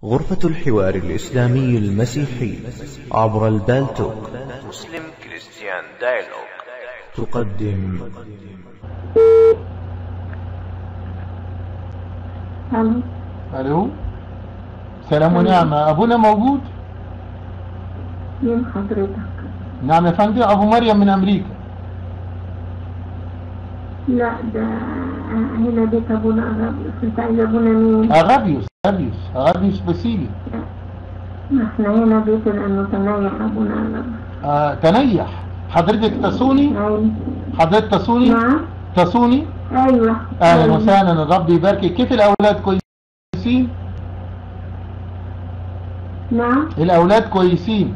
غرفة الحوار الإسلامي المسيحي عبر البالتوك مسلم كريستيان دايلوج تقدم الو الو سلام ونعمة ابونا موجود مين حضرتك نعم يا فندم ابو مريم من امريكا لا ده هنا بيت ابونا اغابيوس انت عايز ابونا مين اغابيوس اغابيوس اغابيوس بسيلي ما احنا هنا بيت لانه تنيح ابونا اغابيوس آه تنيح حضرتك تصوني ايوه حضرتك تصوني نعم تصوني ايوه اهلا أيوة. وسهلا الرب يباركك كيف الاولاد كويسين نعم الاولاد كويسين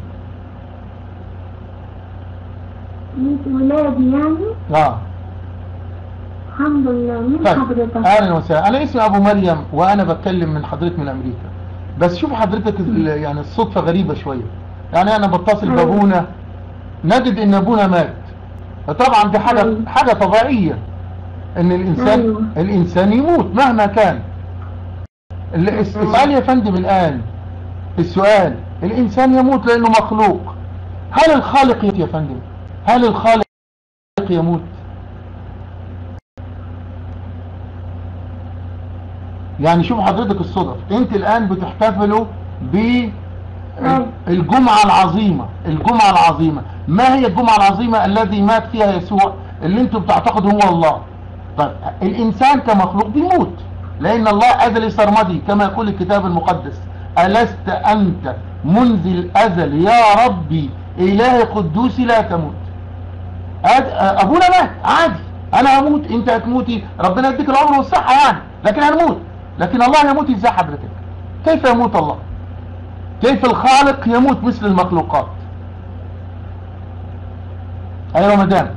انت ولادي يعني اه الحمد لله مين طيب حضرتك اهلا وسهلا انا اسمي ابو مريم وانا بتكلم من حضرتك من امريكا بس شوف حضرتك ال- يعني الصدفه غريبه شويه يعني انا بتصل أيوة. بابونا نجد ان ابونا مات طبعا دي حاجه أيوة. حاجه طبيعيه ان الانسان أيوة. الانسان يموت مهما كان ال- الس- السؤال يا فندم الان السؤال الانسان يموت لانه مخلوق هل الخالق يموت يا فندم هل الخالق يموت يعني شوف حضرتك الصدف انت الان بتحتفلوا بالجمعة العظيمة الجمعة العظيمة ما هي الجمعة العظيمة الذي مات فيها يسوع اللي انتم بتعتقدوا هو الله طيب الانسان كمخلوق بيموت لان الله ازلي سرمدي كما يقول الكتاب المقدس ألست أنت منذ الأزل يا ربي إله قدوسي لا تموت أد- أبونا مات عادي أنا هموت أنت هتموتي ربنا يديك العمر والصحة يعني لكن هنموت لكن الله يموت ازاي حضرتك كيف يموت الله كيف الخالق يموت مثل المخلوقات ايوه مدام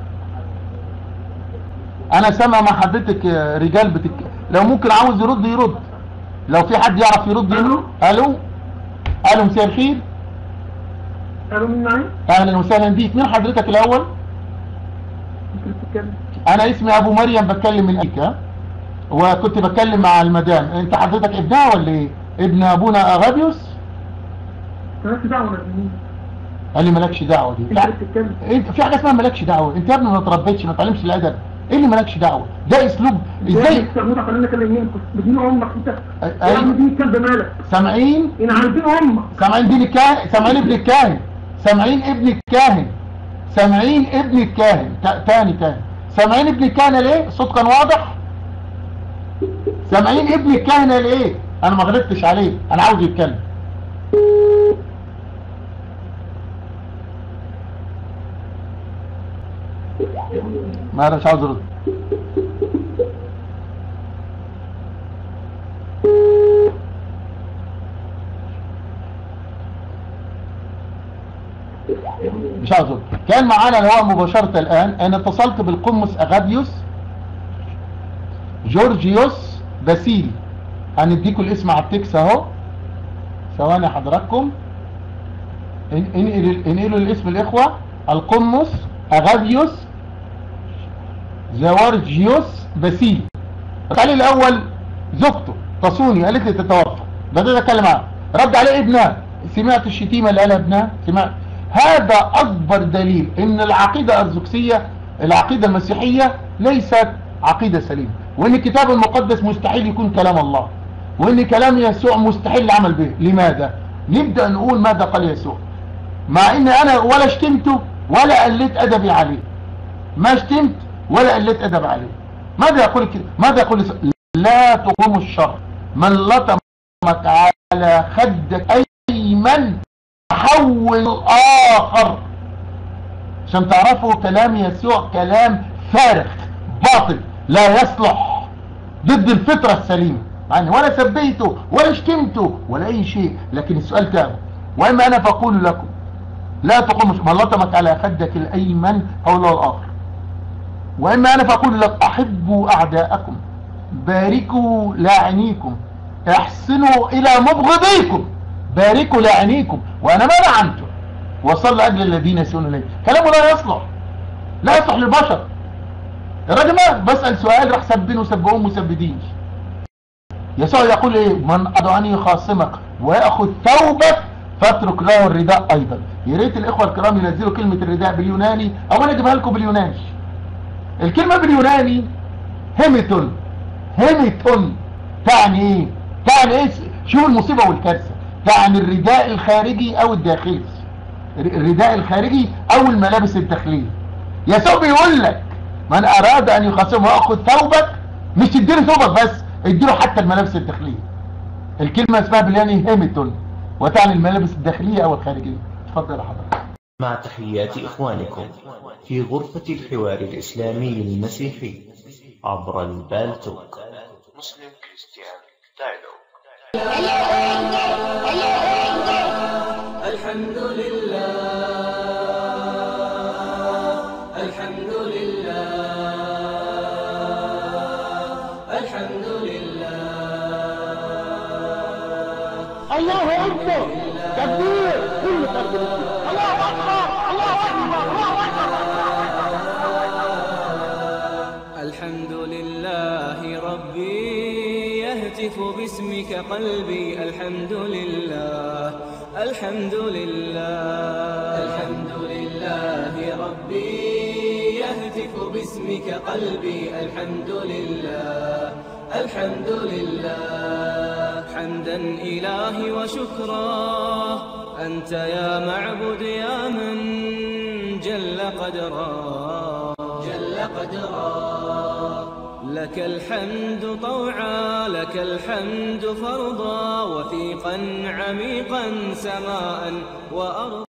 انا سامع مع حضرتك آه، رجال بتك... لو ممكن عاوز يرد يرد لو في حد يعرف يرد يرد الو الو مساء الخير الو مين معايا؟ اهلا وسهلا بيك مين حضرتك الاول انت بتتكلم انا اسمي ابو مريم بتكلم من امريكا وكنت بتكلم مع المدام انت حضرتك ابنها ولا ايه ابن ابونا اغابيوس مالكش دعوه مين قال لي مالكش دعوه دي انت اللي بتتكلم انت في حاجه اسمها مالكش دعوه انت يا ابني ما تربيتش ما تعلمش الادب ايه اللي مالكش دعوه ده اسلوب ازاي تستخدمها خلينا نكلم مين بدين امك انت أي- يا عم أي- دين الكلب مالك سامعين ان عارفين امك سامعين دين الكاهن سامعين ابن الكاهن سامعين ابن الكاهن سامعين ابن الكاهن تا- تاني تاني سامعين ابن الكاهن ليه الصوت كان واضح سامعين ابن الكاهن ليه انا ما غلطتش عليه انا عاوز يتكلم ما انا مش عاوز ارد مش عاوز ارد كان معانا الهواء مباشرة الان انا اتصلت بالقمص اغابيوس جورجيوس باسيلي هنديكوا الاسم على التكس اهو ثواني حضراتكم ان- انقلوا انقلوا الاسم الاخوة القمص اغابيوس زوارجيوس باسيلي قال الاول زوجته تصوني قالت لي تتوفى بدأت اتكلم معاها رد عليه ابنها سمعت الشتيمة اللي قالها ابنها سمعت هذا اكبر دليل ان العقيدة الارثوذكسية العقيدة المسيحية ليست عقيدة سليمة وان الكتاب المقدس مستحيل يكون كلام الله وان كلام يسوع مستحيل العمل به لماذا نبدأ نقول ماذا قال يسوع مع ان انا ولا شتمته ولا قلت ادبي عليه ما شتمت ولا قلت ادب عليه ماذا يقول كده ماذا يقول يسوع؟ لا تقوم الشر من لطمك على خدك ايمن حول الاخر عشان تعرفوا كلام يسوع كلام فارغ باطل لا يصلح ضد الفطرة السليمة يعني ولا سبيته ولا شتمته ولا اي شيء لكن السؤال تاني واما انا فاقول لكم لا تقوم من لطمك على خدك الايمن حول الاخر واما انا فاقول لك احبوا اعداءكم باركوا لاعنيكم احسنوا الى مبغضيكم باركوا لاعنيكم وانا ما لعنته وصل لاجل الذين يسون اليه كلامه لا يصلح لا يصلح للبشر الراجل ما بسال سؤال راح سبين وسبقوهم مسبدين يسوع يقول ايه من اراد ان يخاصمك وياخذ ثوبك فاترك له الرداء ايضا يا ريت الاخوه الكرام ينزلوا كلمه الرداء باليوناني او انا اجيبها لكم باليوناني الكلمه باليوناني هيميتون هيميتون تعني ايه تعني ايه شوف المصيبه والكارثه تعني الرداء الخارجي او الداخلي الرداء الخارجي او الملابس الداخليه يسوع بيقول لك من اراد ان يخاصمه وياخذ ثوبك مش تديله ثوبك بس اديله حتى الملابس الداخليه الكلمه اسمها باليوناني هيميتون وتعني الملابس الداخلية أو الخارجية تفضل يا حضرتك مع تحيات إخوانكم في غرفة الحوار الإسلامي المسيحي عبر البالتوك مسلم كريستيان دايلوج الحمد لله الحمد لله الحمد لله الله أكبر تكبير كل فرد الله أكبر الله أكبر الله الحمد لله ربي يهتف باسمك قلبي الحمد لله الحمد لله الحمد لله ربي يهتف باسمك قلبي الحمد لله الحمد لله حمدا إلهي وشكرا أنت يا معبد يا من جل قدرا جل قدرا لك الحمد طوعا لك الحمد فرضا وثيقا عميقا سماء وأرضا